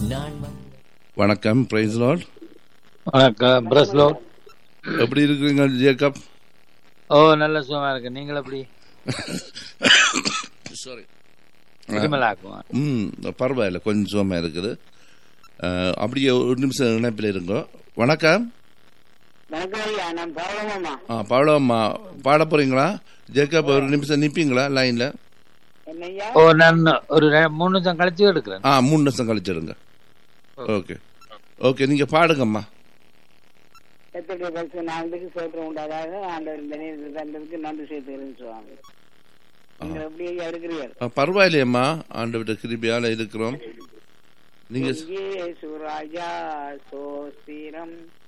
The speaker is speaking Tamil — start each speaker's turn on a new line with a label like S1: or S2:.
S1: நான் வந்து
S2: வணக்கம் பிரைஸ் லார்ட்
S3: வணக்கம் பிரஸ்லோ
S2: எப்படி இருக்கிறீங்க ஜேக்கப்
S3: ஓ நல்ல சுகமா இருக்கு நீங்கள் எப்படி
S2: சாரி
S3: இருமலாக்கும்
S2: ம் பரவாயில்ல கொஞ்சம் சுகமாக இருக்குது அஹ், அப்படியே ஒரு நிமிஷம் இணைப்பில் இருங்கோ வணக்கம்
S4: வணக்கம் ஐயா நான் பரவமாமா
S2: ஆ பாடம்மா பாட போறீங்களா ஜேக்கப் ஒரு நிமிஷம் நிற்பீங்களா லைனில்
S4: என்னய்யா
S3: ஓ நான் ஒரு ரெ- மூணு நிமிஷம் கழிச்சு எடுக்கிறேன்
S2: ஆ மூணு நிமிஷம் கழிச்சிடுங்க ஓகே ஓகே நீங்கள் பாடுங்கம்மா
S4: எத்தனை பரிசு நாளுக்கு சோற்றம் உண்டாதாக ஆண்டவர் இந்த நேரத்தில் தந்ததுக்கு நன்றி சேர்த்துக்கிறேன்னு சொல்லுவாங்க நீங்கள் எப்படி ஐயா இருக்கிறீர்கள்
S2: ஆ, பரவாயில்லையம்மா ஆண்டவிட்ட கிருபியால் இருக்கிறோம் நீங்கள்
S4: இயேசு ராஜா சோஸ்திரம்